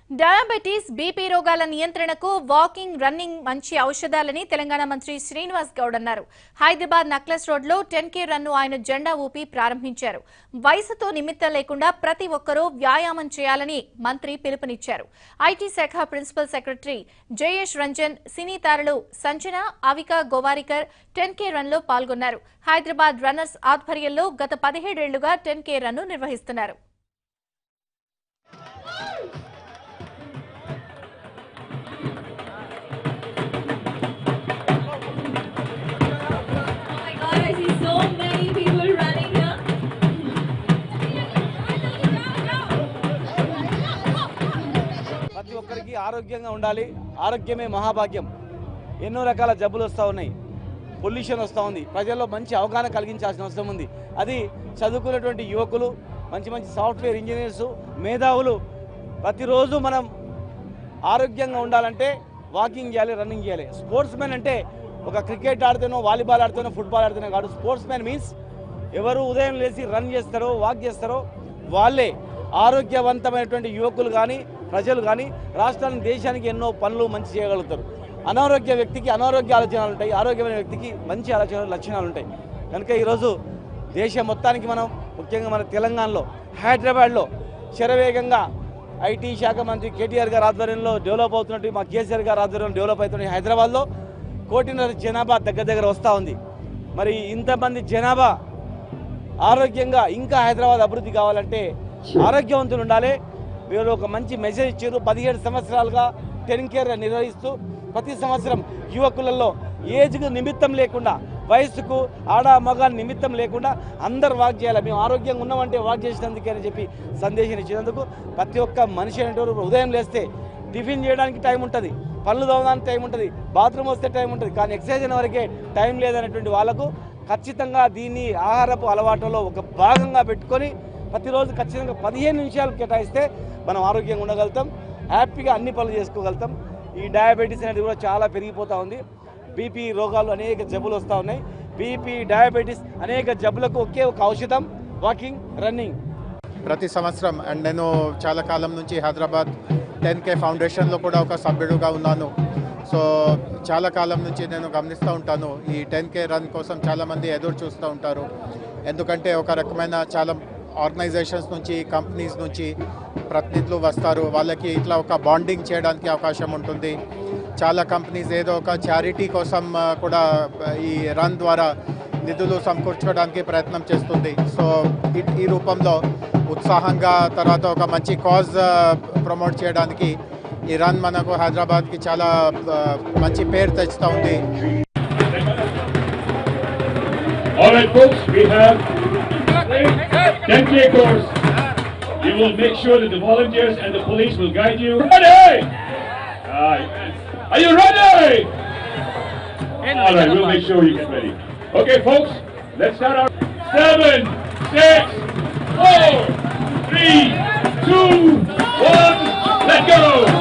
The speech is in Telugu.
డయాబెటీస్ బీపీ రోగాల నియంత్రణకు వాకింగ్ రన్నింగ్ మంచి ఔషధాలని తెలంగాణ మంత్రి శ్రీనివాస్ గౌడ్ అన్నారు హైదరాబాద్ నక్లెస్ రోడ్లో టెన్ కే రన్ను ఆయన జెండా ఊపి ప్రారంభించారు వయసుతో నిమిత్తం లేకుండా ప్రతి ఒక్కరూ వ్యాయామం చేయాలని మంత్రి పిలుపునిచ్చారు ఐటీ శాఖ principal secretary Jayesh Ranjan cine తారలు సంజన అవిక గోవారికర్ టెన్ కే రన్లో పాల్గొన్నారు హైదరాబాద్ రన్నర్స్ ఆధ్వర్యంలో గత పదిహేడేళ్లుగా టెన్ కే రన్ను నిర్వహిస్తున్నారు Oh my god, I see so many people running here. ప్రతి ఒక్కరికి ఆరోగ్యంగా ఉండాలి ఆరోగ్యమే మహాభాగ్యం ఎన్నో రకాల జబ్బులు వస్తూ ఉన్నాయి పొల్యూషన్ వస్తూ ఉంది ప్రజల్లో మంచి అవగాహన కలిగించాల్సిన అవసరం ఉంది అది చదువుకున్నటువంటి యువకులు మంచి మంచి సాఫ్ట్వేర్ ఇంజనీర్స్ మేధావులు ప్రతిరోజు మనం ఆరోగ్యంగా ఉండాలంటే వాకింగ్ చేయాలి రన్నింగ్ చేయాలి స్పోర్ట్స్ మ్యాన్ అంటే ఒక క్రికెట్ ఆడితేనో వాలీబాల్ ఆడితేనో ఫుట్బాల్ ఆడితేనో కాదు స్పోర్ట్స్ మ్యాన్ మీన్స్ ఎవరు ఉదయం లేచి రన్ చేస్తారో వాక్ చేస్తారో వాళ్ళే ఆరోగ్యవంతమైనటువంటి యువకులు కానీ ప్రజలు కానీ రాష్ట్రానికి దేశానికి ఎన్నో పనులు మంచి చేయగలుగుతారు అనారోగ్య వ్యక్తికి అనారోగ్య ఆలోచనలు ఉంటాయి ఆరోగ్యమైన వ్యక్తికి మంచి ఆలోచన లక్షణాలు ఉంటాయి కనుక ఈరోజు దేశం మొత్తానికి మనం ముఖ్యంగా మన తెలంగాణలో హైదరాబాద్లో శరవేగంగా ఐటీ శాఖ మంత్రి కేటీఆర్ గారి ఆధ్వర్యంలో డెవలప్ అవుతున్నట్టు మా కేసీఆర్ గారి ఆధ్వర్యంలో డెవలప్ అవుతున్న హైదరాబాద్లో కోటిన్నర జనాభా దగ్గర దగ్గర వస్తూ ఉంది మరి ఇంతమంది జనాభా ఆరోగ్యంగా ఇంకా హైదరాబాద్ అభివృద్ధి కావాలంటే ఆరోగ్యవంతులు ఉండాలి వీళ్ళు ఒక మంచి మెసేజ్ ఇచ్చారు పదిహేడు సంవత్సరాలుగా టెన్ కేర్ నిర్వహిస్తూ ప్రతి సంవత్సరం యువకులలో ఏజ్కు నిమిత్తం లేకుండా వయసుకు ఆడ మగ నిమిత్తం లేకుండా అందరు వాక్ చేయాలి మేము ఆరోగ్యంగా ఉన్నామంటే వాక్ చేసినందుకే అని చెప్పి సందేశం ఇచ్చినందుకు ప్రతి ఒక్క మనిషి అనేటువంటి ఉదయం లేస్తే టిఫిన్ చేయడానికి టైం ఉంటుంది పళ్ళు తోమడానికి టైం ఉంటుంది బాత్రూమ్ వస్తే టైం ఉంటుంది కానీ ఎక్సర్సైజ్ అయిన వరకే టైం లేదనేటువంటి వాళ్ళకు ఖచ్చితంగా దీన్ని ఆహారపు అలవాటులో ఒక భాగంగా పెట్టుకొని ప్రతిరోజు ఖచ్చితంగా పదిహేను నిమిషాలు కేటాయిస్తే మనం ఆరోగ్యంగా ఉండగలుగుతాం హ్యాపీగా అన్ని పనులు చేసుకోగలుగుతాం ఈ డయాబెటీస్ అనేది కూడా చాలా పెరిగిపోతూ ఉంది బీపీ రోగాలు అనేక జబ్బులు వస్తూ ఉన్నాయి బీపీ డయాబెటీస్ అనేక జబ్బులకు ఒకే ఒక ఔషధం వాకింగ్ రన్నింగ్ ప్రతి సంవత్సరం అండ్ నేను చాలా కాలం నుంచి హైదరాబాద్ టెన్ కే ఫౌండేషన్లో కూడా ఒక సభ్యుడుగా ఉన్నాను సో చాలా కాలం నుంచి నేను గమనిస్తూ ఉంటాను ఈ టెన్ కే రన్ కోసం చాలామంది ఎదురు చూస్తూ ఉంటారు ఎందుకంటే ఒక రకమైన చాలా ఆర్గనైజేషన్స్ నుంచి కంపెనీస్ నుంచి ప్రతినిధులు వస్తారు వాళ్ళకి ఇట్లా ఒక బాండింగ్ చేయడానికి అవకాశం ఉంటుంది చాలా కంపెనీస్ ఏదో ఒక చారిటీ కోసం ఆ, కూడా ఆ, ఈ రన్ ద్వారా నిధులు సమకూర్చుకోవడానికి ప్రయత్నం చేస్తుంది సో ఈ- ఈ రూపంలో ఉత్సాహంగా తర్వాత ఒక మంచి కాజ్ ప్రమోట్ చేయడానికి ఈ రన్ మనకు హైదరాబాద్కి చాలా ఆ, మంచి పేరు తెచ్చుతూ ఉంది All right, folks, we have 10K course. We will make sure that the volunteers and the police will guide you. Ready? Uh, are you ready? All right, we'll make sure you get ready. Okay, folks, let's start our seven, six, four, three, two, one, let's go.